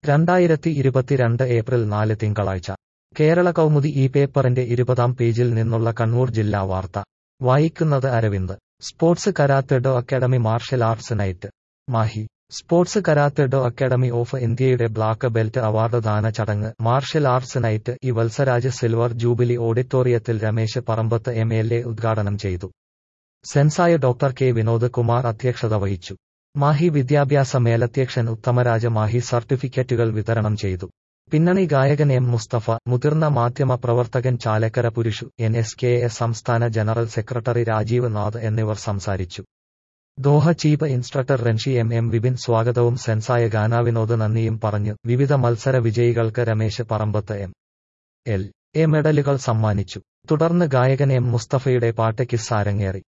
രണ്ടായിരത്തി ഇരുപത്തിരണ്ട് ഏപ്രിൽ നാല് തിങ്കളാഴ്ച കേരള കൗമുദി ഈ പേപ്പറിന്റെ ഇരുപതാം പേജിൽ നിന്നുള്ള കണ്ണൂർ ജില്ലാ വാർത്ത വായിക്കുന്നത് Aravind sports karate do academy martial arts night Mahe sports karate do academy of ഇന്ത്യയുടെ ബ്ലാക്ക് ബെൽറ്റ് അവാർഡ് ദാന ചടങ്ങ് martial arts night E Valsaraj silver jubilee ഓഡിറ്റോറിയത്തിൽ Ramesh Parambath M L A ഉദ്ഘാടനം ചെയ്തു sensei doctor K Vinod Kumar അധ്യക്ഷത വഹിച്ചു മാഹി വിദ്യാഭ്യാസ മേലധ്യക്ഷൻ ഉത്തമരാജ മാഹി സർട്ടിഫിക്കറ്റുകൾ വിതരണം ചെയ്തു പിന്നണി ഗായകൻ എം മുസ്തഫ മുതിർന്ന മാധ്യമ പ്രവർത്തകൻ Chalakkara Purushu N S K S സംസ്ഥാന ജനറൽ സെക്രട്ടറി രാജീവ് നാഥ് എന്നിവർ സംസാരിച്ചു Doha chief instructor renshi M M Vipin സ്വാഗതവും സെൻസായ ഗാനാവിനോദ് നന്ദിയും പറഞ്ഞു വിവിധ മത്സര വിജയികൾക്ക് Ramesh Parambath M L A മെഡലുകൾ സമ്മാനിച്ചു തുടർന്ന് ഗായകൻ എം മുസ്തഫയുടെ പാട്ട് കിസ് അരങ്ങേറി